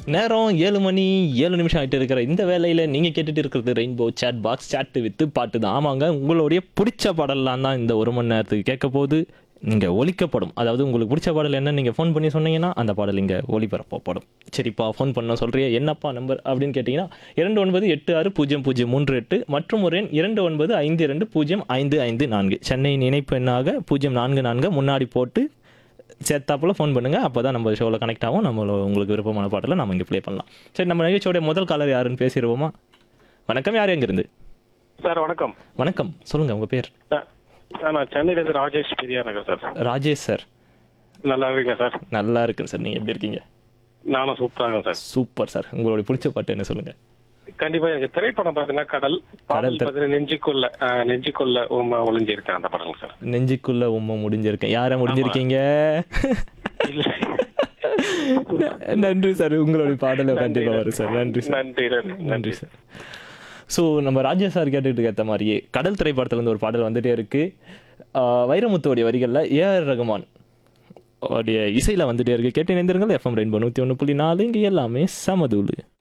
நேரம் ஏழு மணி ஏழு நிமிஷம் ஆகிட்டு இருக்கிற இந்த வேலையில் நீங்கள் கேட்டுட்டு இருக்கிறது rainbow chat box chat with பாட்டு தான் ஆமாங்க உங்களுடைய பிடிச்ச பாடலாம் தான் இந்த ஒரு மணி நேரத்துக்கு கேட்க போது நீங்கள் ஒலிக்கப்படும் அதாவது உங்களுக்கு பிடிச்ச பாடல் என்ன நீங்கள் ஃபோன் பண்ணி சொன்னீங்கன்னா அந்த பாடல் இங்கே ஒளிபரப்பப்படும் சரிப்பா ஃபோன் பண்ண சொல்கிறிய என்னப்பா நம்பர் அப்படின்னு கேட்டிங்கன்னா இரண்டு ஒன்பது எட்டு ஆறு பூஜ்ஜியம் பூஜ்ஜியம் மூன்று எட்டு மற்றும் ஒரு எண் இரண்டு ஒன்பது ஐந்து இரண்டு பூஜ்ஜியம் ஐந்து ஐந்து நான்கு சென்னையின் இணைப்பு எண்ணாக பூஜ்ஜியம் நான்கு நான்கு முன்னாடி போட்டு சேர்த்தாப்புல ஃபோன் பண்ணுங்கள் அப்போ தான் நம்ம ஷோவில் கனெக்ட் ஆகும் நம்ம உங்களுக்கு விருப்பமான பாட்டில் நம்ம இங்கே ப்ளே பண்ணலாம் சரி நம்ம நிகழ்ச்சியோட முதல் காலர் யாருன்னு பேசிடுவோமா வணக்கம் யார் எங்கேருந்து சார் வணக்கம் வணக்கம் சொல்லுங்கள் உங்கள் பேர் சார் சார், நான் சென்னையிலேருந்து ராஜேஷ் பெரியா நகர் சார் ராஜேஷ் சார் நல்லா இருக்கீங்க சார் நல்லா இருக்குங்க சார் நீங்கள் எப்படி இருக்கீங்க நானும் சூப்பராக சார் சூப்பர் சார் உங்களுடைய பிடிச்ச பாட்டு என்ன சொல்லுங்கள் கண்டிப்பா எனக்கு திரைப்படம் பார்த்தீங்கன்னா கடல் பாடல் திரை- பார்த்தீங்கன்னா நெஞ்சுக்குள்ள ஆஹ், நெஞ்சுக்குள்ள உமா ஒளிஞ்சிருக்கேன் அந்த படம் சார் நெஞ்சுக்குள்ள உம்மை முடிஞ்சிருக்கேன் யாரை முடிஞ்சிருக்கீங்க இல்ல நன்றி சார் உங்களுடைய பாடலை கண்டிப்பாக வரும் சார் நன்றி சார் நன்றி நன்றி நன்றி சார் ஸோ நம்ம ராஜேஷ் சார் கேட்டுட்டு ஏற்ற மாதிரியே கடல் திரைப்படத்துலேருந்து ஒரு பாடல் வந்துட்டே இருக்கு ஆஹ் வைரமுத்துவோடைய வரிகளில் ஏஆர் ரகுமான் உடைய இசையில் வந்துட்டே இருக்கு கேட்டு இணைந்திருங்கள் எஃப்எம் ரெயின்போ நூற்றி ஒன்று புள்ளி நாலு இங்கே எல்லாமே சமதூளு